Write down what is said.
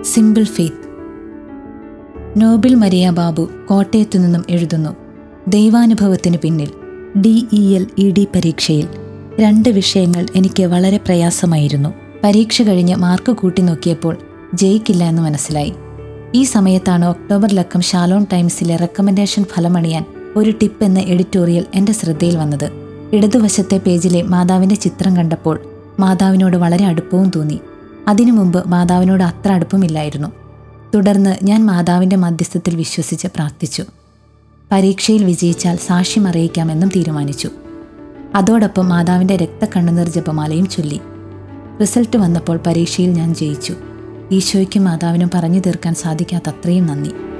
simple faith Noble Maria Babu കോട്ടയത്തു നിന്നും എഴുതുന്നു ദൈവാനുഭവത്തിന് പിന്നിൽ D E L E D പരീക്ഷയിൽ രണ്ട് വിഷയങ്ങൾ എനിക്ക് വളരെ പ്രയാസമായിരുന്നു പരീക്ഷ കഴിഞ്ഞ് മാർക്ക് കൂട്ടി നോക്കിയപ്പോൾ ജയിക്കില്ല എന്ന് മനസ്സിലായി ഈ സമയത്താണ് ഒക്ടോബർ ലക്കം ഷാലോൺ ടൈംസിലെ റെക്കമെൻഡേഷൻ ഫലമണിയാൻ ഒരു ടിപ്പ് എന്ന എഡിറ്റോറിയൽ എൻ്റെ ശ്രദ്ധയിൽ വന്നത് ഇടതുവശത്തെ പേജിലെ മാതാവിൻ്റെ ചിത്രം കണ്ടപ്പോൾ മാതാവിനോട് വളരെ അടുപ്പവും തോന്നി അതിനു മുമ്പ് മാതാവിനോട് അത്ര അടുപ്പമില്ലായിരുന്നു തുടർന്ന് ഞാൻ മാതാവിൻ്റെ മധ്യസ്ഥത്തിൽ വിശ്വസിച്ച് പ്രാർത്ഥിച്ചു പരീക്ഷയിൽ വിജയിച്ചാൽ സാക്ഷ്യം അറിയിക്കാമെന്നും തീരുമാനിച്ചു അതോടൊപ്പം മാതാവിൻ്റെ രക്തക്കണ്ണുനീർ ജപമാലയും ചൊല്ലി റിസൾട്ട് വന്നപ്പോൾ പരീക്ഷയിൽ ഞാൻ ജയിച്ചു ഈശോയ്ക്കും മാതാവിനും പറഞ്ഞു തീർക്കാൻ സാധിക്കാത്തത്രയും നന്ദി